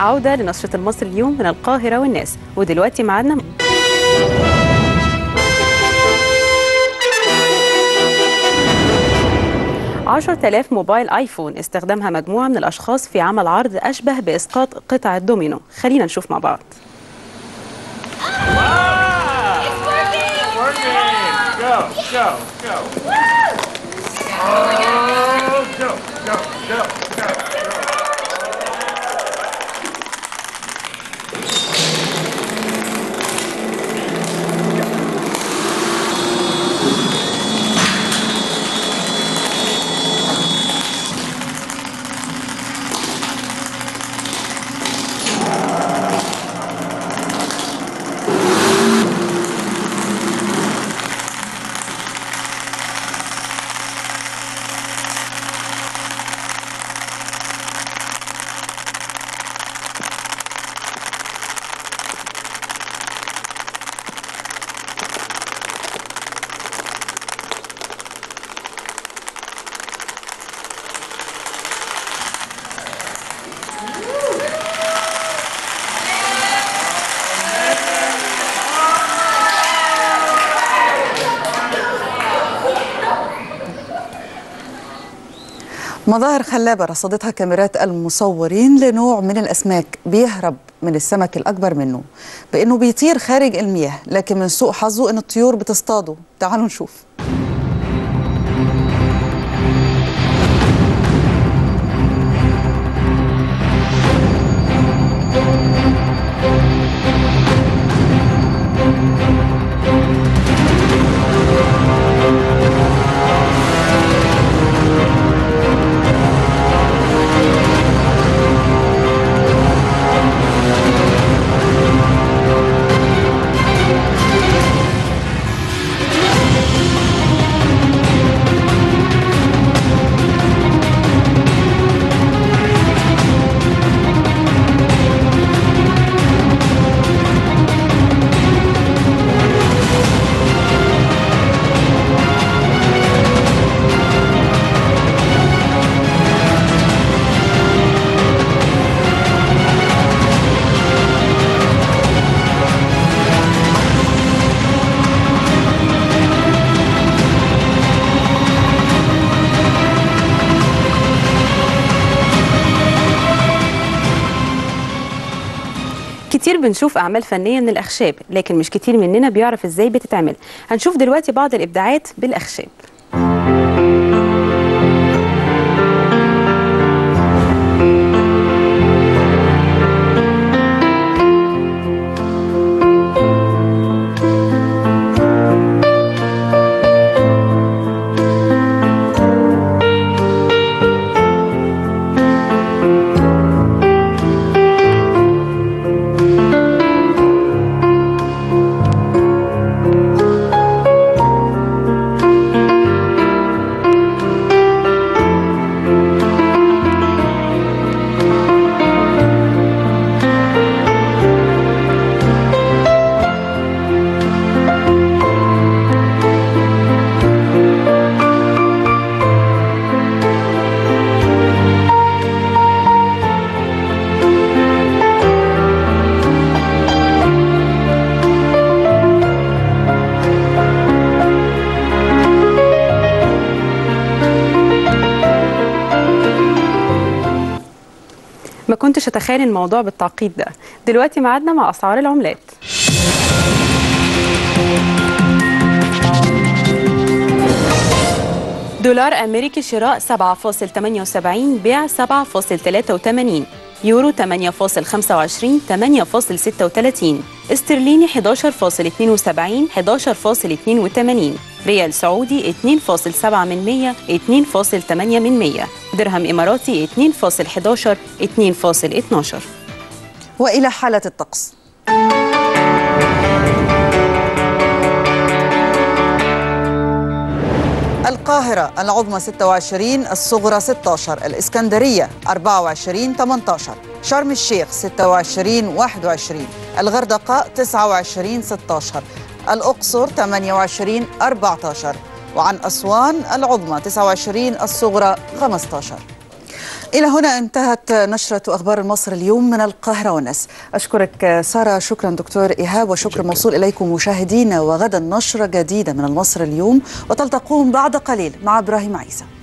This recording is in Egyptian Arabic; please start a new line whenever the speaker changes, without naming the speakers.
عودة لنشرة المصري اليوم من القاهرة والناس ودلوقتي معادنا 10000 موبايل ايفون استخدمها مجموعة من الأشخاص في عمل عرض أشبه بإسقاط قطع الدومينو خلينا نشوف مع بعض
Go, go, go. Oh, go, go, go, go, go.
مظاهر خلابة رصدتها كاميرات المصورين لنوع من الأسماك بيهرب من السمك الأكبر منه بأنه بيطير خارج المياه لكن من سوء حظه أن الطيور بتصطاده تعالوا نشوف
كتير بنشوف أعمال فنية من الأخشاب لكن مش كتير مننا بيعرف إزاي بتتعمل هنشوف دلوقتي بعض الإبداعات بالأخشاب ما كنتش أتخيل الموضوع بالتعقيد ده دلوقتي معادنا مع أسعار العملات دولار أمريكي شراء 7.78 بيع 7.83 يورو 8.25 8.36 استرليني 11.72 11.82 ريال سعودي 2.7 من 100 2.8 من 100 درهم إماراتي 2.11 2.12
وإلى حالة الطقس القاهرة العظمى 26 الصغرى 16 الإسكندرية 24 18 شرم الشيخ 26 21 الغردقة 29 16 الأقصر 28 14 وعن أسوان العظمى 29 الصغرى 15 إلى هنا انتهت نشرة أخبار مصر اليوم من القاهرة والناس أشكرك سارة شكرا دكتور إيهاب وشكر موصول إليكم مشاهدينا وغدا نشرة جديدة من المصر اليوم وتلتقون بعد قليل مع إبراهيم عيسى